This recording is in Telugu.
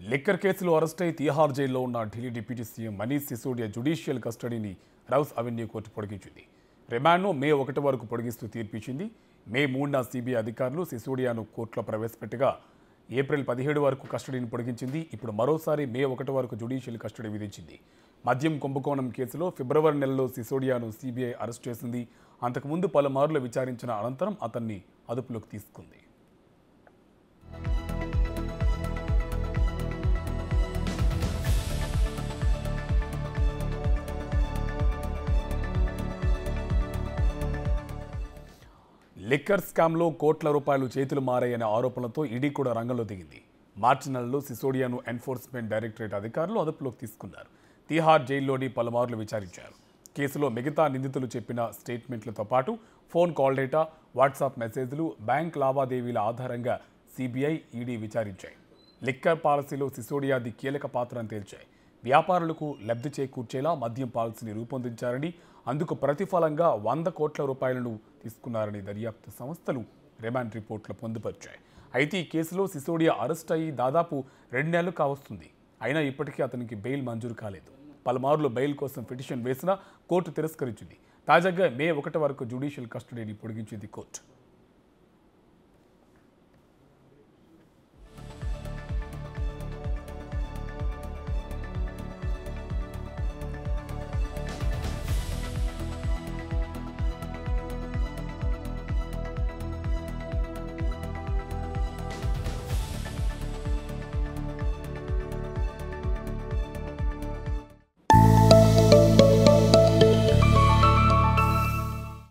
లిక్కర్ కేసులో అరెస్ట్ అయి తిహార్ జైల్లో ఉన్న Delhi deputy CM Manish Sisodia judicial కస్టడీని రౌస్ అవెన్యూ కోర్టు పొడిగించింది రిమాండ్ను మే ఒకటి వరకు పొడిగిస్తూ తీర్పిచ్చింది మే మూడున సిబిఐ అధికారులు సిసోడియాను కోర్టులో ప్రవేశపెట్టగా ఏప్రిల్ పదిహేడు వరకు కస్టడీని పొడిగించింది ఇప్పుడు మరోసారి మే ఒకటి వరకు జ్యుడిషియల్ కస్టడీ విధించింది మద్యం కుంభకోణం కేసులో ఫిబ్రవరి నెలలో సిసోడియాను సిబిఐ అరెస్ట్ చేసింది అంతకుముందు పలుమార్లు విచారించిన అనంతరం అతన్ని అదుపులోకి తీసుకుంది లిక్కర్ స్కామ్లో కోట్ల రూపాయలు చేతులు మారాయనే ఆరోపణలతో ఈడీ కూడా రంగంలో దిగింది మార్చి నెలలో సిసోడియాను ఎన్ఫోర్స్మెంట్ డైరెక్టరేట్ అధికారులు అదుపులోకి తీసుకున్నారు తీహార్ జైల్లోని పలుమార్లు విచారించారు కేసులో మిగతా నిందితులు చెప్పిన స్టేట్మెంట్లతో పాటు ఫోన్ కాల్ డేటా వాట్సాప్ మెసేజ్లు బ్యాంక్ లావాదేవీల ఆధారంగా సిబిఐ ఈడీ విచారించాయి లిక్కర్ పాలసీలో సిసోడియాది కీలక పాత్రను తేల్చాయి వ్యాపారులకు లబ్ధి చేకూర్చేలా మద్యం పాలసీని రూపొందించారని అందుకు ప్రతిఫలంగా వంద కోట్ల రూపాయలను తీసుకున్నారని దర్యాప్తు సంస్థలు రిమాండ్ రిపోర్టులు పొందుపరిచాయి అయితే ఈ కేసులో సిసోడియా అరెస్ట్ అయ్యి దాదాపు రెండు నెలలు కావస్తుంది అయినా ఇప్పటికీ అతనికి బెయిల్ మంజూరు కాలేదు పలుమార్లు బెయిల్ కోసం పిటిషన్ వేసినా కోర్టు తిరస్కరించింది తాజాగా మే ఒకటి వరకు జ్యుడిషియల్ కస్టడీని పొడిగించింది కోర్టు